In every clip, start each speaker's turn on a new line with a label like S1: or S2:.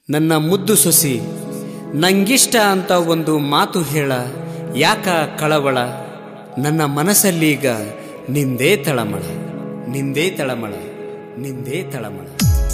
S1: ನನ್ನ ಮುದ್ದು ಸೊಸಿ ನಂಗಿಷ್ಟ ಅಂತ ಒಂದು ಮಾತು ಹೇಳ ಯಾಕ ಕಳವಳ ನನ್ನ ಮನಸ್ಸಲ್ಲೀಗ ನಿಂದೇ ತಳಮಳ ನಿಂದೇ ತಳಮಳ ನಿಂದೇ ತಳಮಳ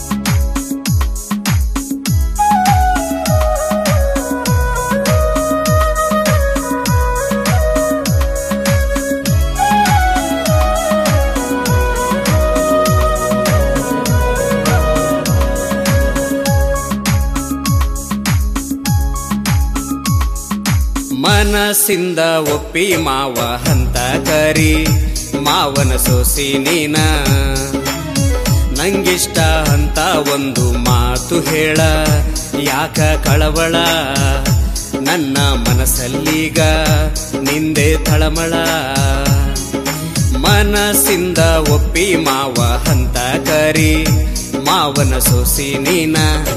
S1: ಮನಸ್ಸಿಂದ ಒಪ್ಪಿ ಮಾವ ಹಂತ ಕರಿ ಮಾವನ ಸೋಸಿ ನೀನ ನಂಗಿಷ್ಟ ಅಂತ ಒಂದು ಮಾತು ಹೇಳ ಯಾಕ ಕಳವಳ ನನ್ನ ಮನಸ್ಸಲ್ಲೀಗ ನಿಂದೆ ತಳಮಳ ಮನಸ್ಸಿಂದ ಒಪ್ಪಿ ಮಾವ ಹಂತ ಕರಿ ಮಾವನ ಸೋಸಿ ನೀನ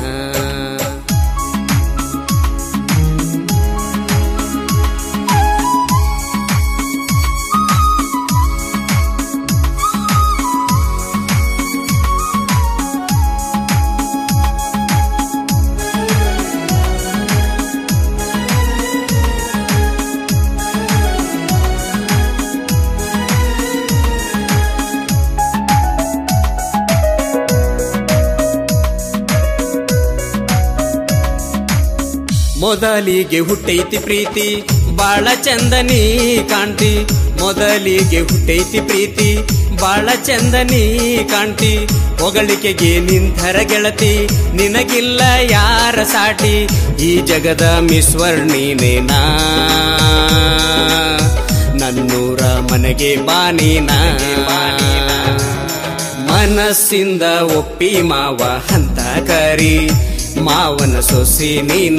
S1: ಮೊದಲಿಗೆ ಹುಟ್ಟೈತಿ ಪ್ರೀತಿ ಬಾಳ ಚಂದನಿ ಕಾಣ್ತಿ ಮೊದಲಿಗೆ ಹುಟ್ಟೈತಿ ಪ್ರೀತಿ ಬಾಳ ಚಂದನಿ ಕಾಣ್ತಿ ಹೊಗಳಿಕೆಗೆ ನಿಂತರ ಗೆಳತಿ ನಿನಗಿಲ್ಲ ಯಾರ ಸಾಟಿ ಈ ಜಗದ ಮಿಸ್ವರ್ ನೀನೇನಾ ನನ್ನೂರ ಮನೆಗೆ ಬಾನೀನ ಮನಸ್ಸಿಂದ ಒಪ್ಪಿ ಮಾವ ಹಂತ ಕರಿ ಮಾವನ ಸೊಸಿ ನೀನ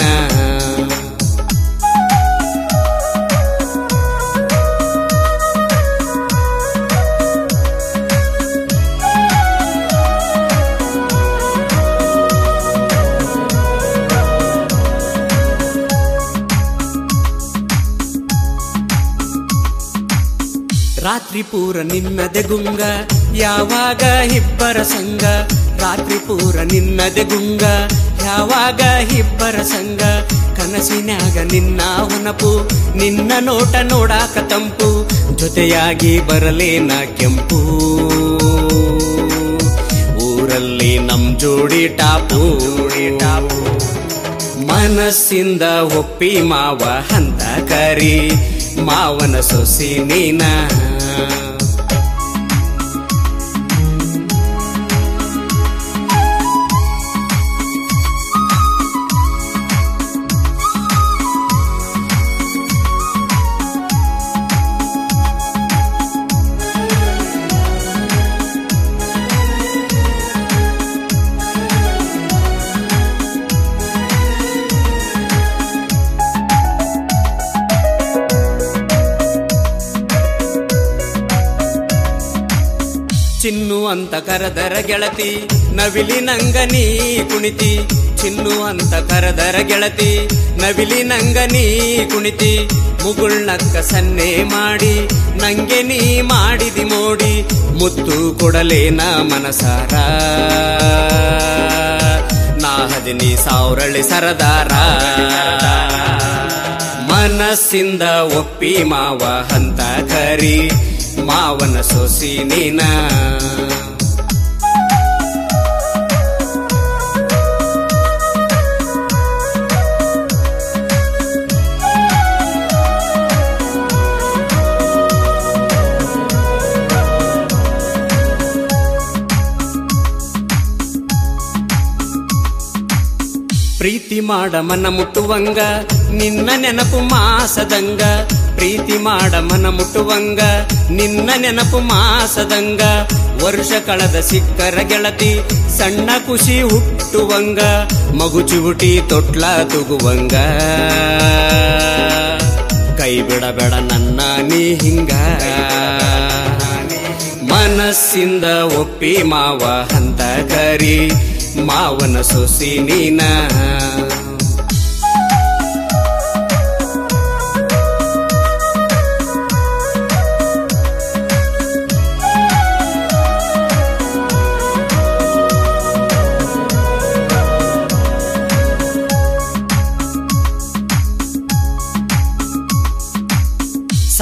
S1: ರಾತ್ರಿ ಪೂರ ನಿನ್ನದೆ ಗುಂಗ ಯಾವಾಗ ಇಬ್ಬರ ಸಂಗ ರಾತ್ರಿ ಪೂರ ನಿನ್ನದೆ ಗುಂಗ ಯಾವಾಗ ಇಬ್ಬರ ಸಂಗ ಕನಸಿನ್ಯಾಗ ನಿನ್ನ ಹೊನಪು ನಿನ್ನ ನೋಟ ನೋಡಾಕ ತಂಪು ಜೊತೆಯಾಗಿ ಬರಲೇನ ಕೆಂಪು ಊರಲ್ಲಿ ನಮ್ ಜೋಡಿ ಟಾಪು ಜೋಡಿ ಟಾಪು ಮನಸ್ಸಿಂದ ಒಪ್ಪಿ ಮಾವ ಹಂತ ಕರಿ ಮಾವನ ಸೊಸಿ ನೀನ ಚಿನ್ನು ಅಂತ ಕರದರ ಗೆಳತಿ ನವಿಲಿ ನಂಗನಿ ಕುಣಿತಿ ಚಿನ್ನು ಅಂತ ಕರದರ ಗೆಳತಿ ನವಿಲಿ ನಂಗನಿ ಕುಣಿತಿ ಮುಗುಳ್ನಕ್ಕ ಸನ್ನೆ ಮಾಡಿ ನಂಗೆ ನೀ ಮಾಡಿದಿ ಮೋಡಿ ಮುತ್ತು ಕೊಡಲೇನ ಮನಸಾರ ನಾ ಹದಿನಿ ಸಾವಿರಳಿ ಸರದಾರ ಮನಸ್ಸಿಂದ ಒಪ್ಪಿ ಮಾವ ಹಂತ ಕರಿ ಮಾವನ ಸೊಸಿ ನೀನ ಪ್ರೀತಿ ಮಾಡ ಮನ ಮುಟ್ಟುವಂಗ ನಿನ್ನ ನೆನಪು ಮಾಸದಂಗ ಪ್ರೀತಿ ಮಾಡ ಮನ ಮುಟ್ಟುವಂಗ ನಿನ್ನ ನೆನಪು ಮಾಸದಂಗ ವರ್ಷ ಕಳೆದ ಸಿಕ್ಕರ ಗೆಳತಿ ಸಣ್ಣ ಖುಷಿ ಹುಟ್ಟುವಂಗ ಮಗು ಚಿವುಟಿ ತೊಟ್ಲ ತುಗುವಂಗ ಕೈ ಬಿಡಬೇಡ ನನ್ನ ನೀ ಹಿಂಗ ಮನಸ್ಸಿಂದ ಒಪ್ಪಿ ಮಾವ ಹಂತ ಕರಿ ಮಾವನ ಸೊಸಿ ನೀನ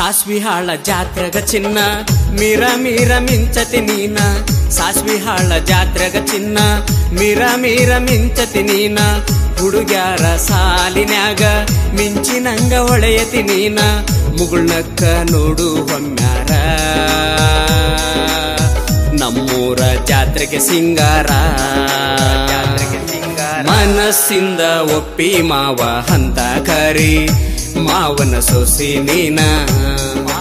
S1: ಸಾಸ್ವಿ ಹಾಳ ಜಾತ್ರೆಗ ಚಿನ್ನ ಮೀರ ಮೀರ ಮಿಂಚತಿ ನೀನ ಸಾಸ್ವಿ ಹಾಳ ಜಾತ್ರೆಗ ಚಿನ್ನ ಮೀರ ಮೀರ ಮಿಂಚತಿ ನೀನ ಹುಡುಗ್ಯಾರ ಸಾಲಿನ್ಯಾಗ ಮಿಂಚಿನಂಗ ಹೊಳೆಯತಿ ನೀನ ಮುಗುಳ್ನಕ್ಕ ನೋಡು ಹೊಮ್ಯಾರ ನಮ್ಮೂರ ಜಾತ್ರೆಗೆ ಸಿಂಗಾರ ಮನಸ್ಸಿಂದ ಒಪ್ಪಿ ಮಾವ ಹಂತ ಕರಿ ಮಾವನ ಸೊಸಿ ನೀನ